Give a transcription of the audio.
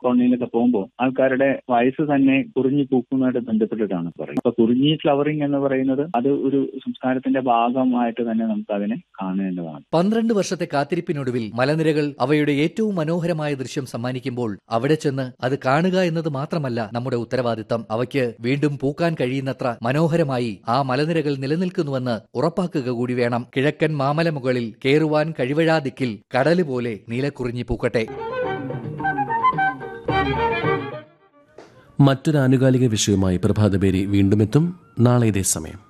കോളനിയിലൊക്കെ പോകുമ്പോൾ ആൾക്കാരുടെ വയസ്സ് തന്നെ കുറിഞ്ഞി പൂക്കുന്നതായിട്ട് ബന്ധപ്പെട്ടിട്ടാണ് പറയുന്നത് അപ്പൊ കുറിഞ്ഞി ഫ്ലവറിംഗ് എന്ന് പറയുന്നത് അത് ഒരു സംസ്കാരത്തിന്റെ ഭാഗമായിട്ട് തന്നെ നമുക്ക് അതിനെ കാണേണ്ടതാണ് പന്ത്രണ്ട് വർഷത്തെ കാത്തിരിപ്പിനൊടുവിൽ മലനിരകൾ അവയുടെ ഏറ്റവും മനോഹരമായ ദൃശ്യം സമ്മാനിക്കുമ്പോൾ അവിടെ ചെന്ന് അത് കാണുക എന്നത് മാത്രമല്ല നമ്മുടെ ഉത്തരവാദിത്തം അവയ്ക്ക് വീണ്ടും പൂക്കാൻ കഴിയുന്നത്ര മനോഹരമായി ആ മലനിരകൾ നിലനിൽക്കുന്നുവെന്ന് ഉറപ്പാക്കുക കൂടി വേണം കിഴക്കൻ മാമല മുകളിൽ കേറുവാൻ കഴിവഴാ ദിക്കിൽ കടല് പോലെ നീലക്കുറിഞ്ഞി പൂക്കട്ടെ മറ്റൊരു ആനുകാലിക വിഷയവുമായി പ്രഭാതപേരി വീണ്ടും എത്തും നാളെ ഇതേ സമയം